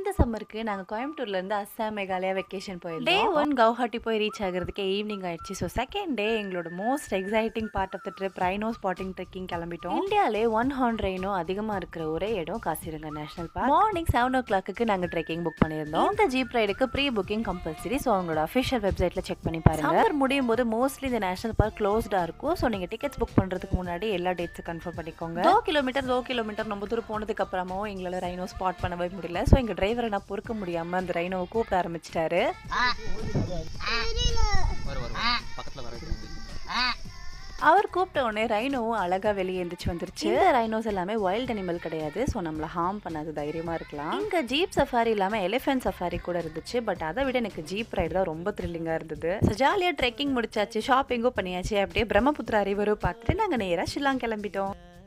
இந்த சம்மருக்கு நாங்கள் கோயம்புத்தூர்லேருந்து அஸ்ஸாம் மேகாலயா வெக்கேஷன் போயிருந்தோம் டே ஒன் கவுஹாட்டி போய் ரீச் ஆகிறதுக்கு ஈவினிங் ஆயிடுச்சு ஸோ செகண்ட் டே எங்களோட most exciting part of the trip rhino spotting trekking கிளம்பிட்டோம் இந்தியாவிலே ஒன் ஹார்ன் ரைனோ அதிகமாக இருக்கிற ஒரே இடம் Kaziranga national park morning seven o'clock நாங்கள் ட்ரெக்கிங் புக் பண்ணியிருந்தோம் இந்த ஜீப் ரைடுக்கு ப்ரீ புக்கிங் கம்பல்சரி ஸோ அவங்களோட அஃபிஷியல் வெப்சைட்டில் செக் பண்ணி பாருங்க சம்மர் முடியும் போது மோஸ்ட்லி இந்த நேஷனல் பார்க் க்ளோஸ்டாக இருக்கும் ஸோ நீங்கள் டிக்கெட்ஸ் புக் பண்ணுறதுக்கு முன்னாடி எல்லா டேட்ஸும் கன்ஃபார்ம் பண்ணிக்கோங்க தோ கிலோமீட்டர் தோ கிலோமீட்டர் ரொம்ப தூரம் போனதுக்கு அப்புறமாவும் எங்களால் ரைனோ ஸ்பாட் பண்ணவே முடியல ஸோ எங்கள் டிரைவரை நான் பொறுக்க முடியாமல் அந்த ரைனோவை கூப்பிட ஆரம்பிச்சிட்டாரு வரும் வரும் பக்கத்தில் வர அவர் கூப்பிட்ட உடனே ரைனோவும் அழகா வெளியே எந்திரிச்சு வந்துருச்சு இந்த ரைனோஸ் எல்லாமே வைல்ட் அனிமல் கிடையாது ஸோ நம்மள ஹார்ம் பண்ணாது தைரியமா இருக்கலாம் இங்க ஜீப் சஃபாரி இல்லாம எலிஃபென்ட் சஃபாரி கூட இருந்துச்சு பட் அதை விட எனக்கு ஜீப் ரைடு தான் ரொம்ப த்ரில்லிங்கா இருந்தது ஸோ ஜாலியா ட்ரெக்கிங் முடிச்சாச்சு ஷாப்பிங்கும் பண்ணியாச்சு அப்படியே பிரம்மபுத்திரா ரிவரும் பார்த்துட்டு நாங்க நேரா ஷில்லாங் கிளம்பிட்டோம்